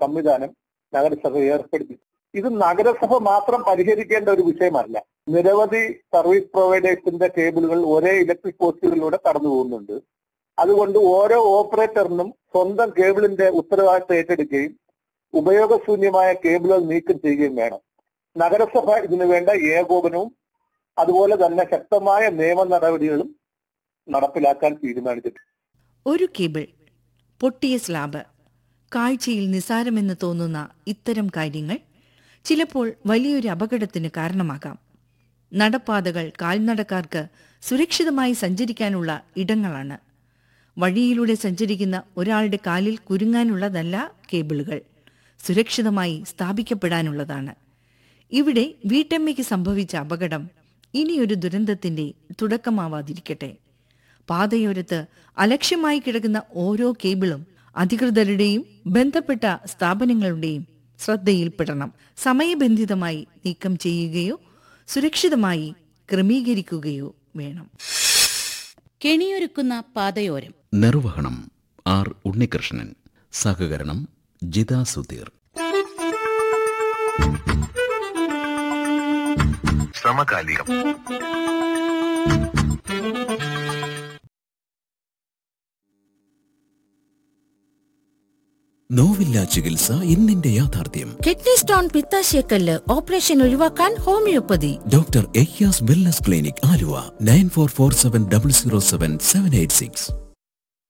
സംവിധാനം നഗരസഭ ഏർപ്പെടുത്തി ഇത് നഗരസഭ മാത്രം പരിഹരിക്കേണ്ട ഒരു വിഷയമല്ല നിരവധി സർവീസ് പ്രൊവൈഡേഴ്സിന്റെ കേബിളുകൾ ഒരേ ഇലക്ട്രിക് പോസ്റ്റുകളിലൂടെ കടന്നു പോകുന്നുണ്ട് അതുകൊണ്ട് ഓരോ ഓപ്പറേറ്ററിനും സ്വന്തം കേബിളിന്റെ ഉത്തരവാദിത്തം ഏറ്റെടുക്കുകയും ഉപയോഗശൂന്യമായ കേബിളുകൾ നീക്കം ചെയ്യുകയും വേണം നഗരസഭ ഇതിനു വേണ്ട ഏകോപനവും അതുപോലെ തന്നെ ശക്തമായ നിയമ നടപടികളും നടപ്പിലാക്കാൻ തീരുമാനിച്ചിട്ടുണ്ട് ഒരു കേബിൾ പൊട്ടിയ സ്ലാബ് കാഴ്ചയിൽ നിസാരമെന്ന് തോന്നുന്ന ഇത്തരം കാര്യങ്ങൾ ചിലപ്പോൾ വലിയൊരു അപകടത്തിന് കാരണമാകാം നടപ്പാതകൾ കാൽനടക്കാർക്ക് സുരക്ഷിതമായി സഞ്ചരിക്കാനുള്ള ഇടങ്ങളാണ് വഴിയിലൂടെ സഞ്ചരിക്കുന്ന ഒരാളുടെ കാലിൽ കുരുങ്ങാനുള്ളതല്ല കേബിളുകൾ സുരക്ഷിതമായി സ്ഥാപിക്കപ്പെടാനുള്ളതാണ് ഇവിടെ വീട്ടമ്മയ്ക്ക് സംഭവിച്ച അപകടം ഇനിയൊരു ദുരന്തത്തിന്റെ തുടക്കമാവാതിരിക്കട്ടെ പാതയോരത്ത് അലക്ഷ്യമായി കിടക്കുന്ന ഓരോ കേബിളും അധികൃതരുടെയും ബന്ധപ്പെട്ട സ്ഥാപനങ്ങളുടെയും ശ്രദ്ധയിൽപ്പെടണം സമയബന്ധിതമായി നീക്കം ചെയ്യുകയോ സുരക്ഷിതമായി ക്രമീകരിക്കുകയോ വേണം കെണിയൊരുക്കുന്ന പാതയോരം നിർവഹണം ആർ ഉണ്ണികൃഷ്ണൻ സഹകരണം ജിതാ സുധീർ സമകാലികം നോവില്ല ചികിത്സ ഇന്നിന്റെ യാഥാർത്ഥ്യം കിഡ്നി സ്റ്റോൺ പിത്താശയക്കല്ല് ഓപ്പറേഷൻ ഒഴിവാക്കാൻ homoeopathy doctor Eyyas wellness clinic Aluva nine four four seven double zero seven seven eight six